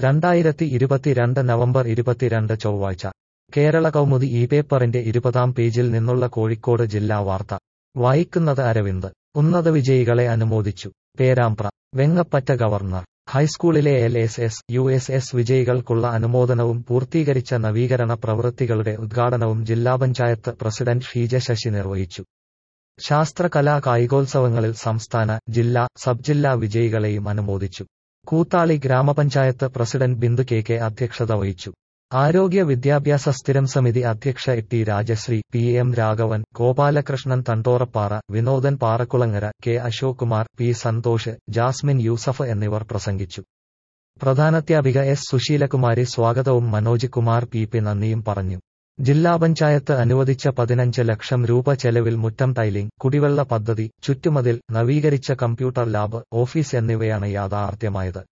രണ്ടായിരത്തി ഇരുപത്തിരണ്ട് നവംബർ ഇരുപത്തിരണ്ട് ചൊവ്വാഴ്ച കേരള കൗമുദി ഈ പേപ്പറിന്റെ ഇരുപതാം പേജിൽ നിന്നുള്ള കോഴിക്കോട് ജില്ലാ വാർത്ത വായിക്കുന്നത് അരവിന്ദ് ഉന്നത വിജയികളെ അനുമോദിച്ചു പേരാമ്പ്ര വെങ്ങപ്പറ്റ ഗവർണർ ഹൈസ്കൂളിലെ L S S U S S വിജയികൾക്കുള്ള അനുമോദനവും പൂർത്തീകരിച്ച നവീകരണ പ്രവൃത്തികളുടെ ഉദ്ഘാടനവും ജില്ലാ പഞ്ചായത്ത് പ്രസിഡന്റ് ഷീജ ശശി നിർവഹിച്ചു ശാസ്ത്ര കലാ കായികോത്സവങ്ങളിൽ സംസ്ഥാന ജില്ലാ സബ് ജില്ലാ വിജയികളെയും അനുമോദിച്ചു കൂത്താളി ഗ്രാമപഞ്ചായത്ത് പ്രസിഡന്റ് ബിന്ദു കെ കെ അധ്യക്ഷത വഹിച്ചു ആരോഗ്യ വിദ്യാഭ്യാസ സ്ഥിരം സമിതി അധ്യക്ഷ T Rajasree P M Raghavan Gopalakrishnan Thandorappara Vinodan Parakkulangara K Ashok Kumar P Santhosh Jasmin Yusuf എന്നിവർ പ്രസംഗിച്ചു പ്രധാനാധ്യാപിക എസ് സുശീലകുമാരി സ്വാഗതവും മനോജ് കുമാർ പി പി നന്ദിയും പറഞ്ഞു ജില്ലാ പഞ്ചായത്ത് അനുവദിച്ച പതിനഞ്ച് ലക്ഷം രൂപ ചെലവിൽ മുറ്റം ടൈലിംഗ് കുടിവെള്ള പദ്ധതി ചുറ്റുമതിൽ നവീകരിച്ച കമ്പ്യൂട്ടർ ലാബ് ഓഫീസ് എന്നിവയാണ് യാഥാർത്ഥ്യമായത്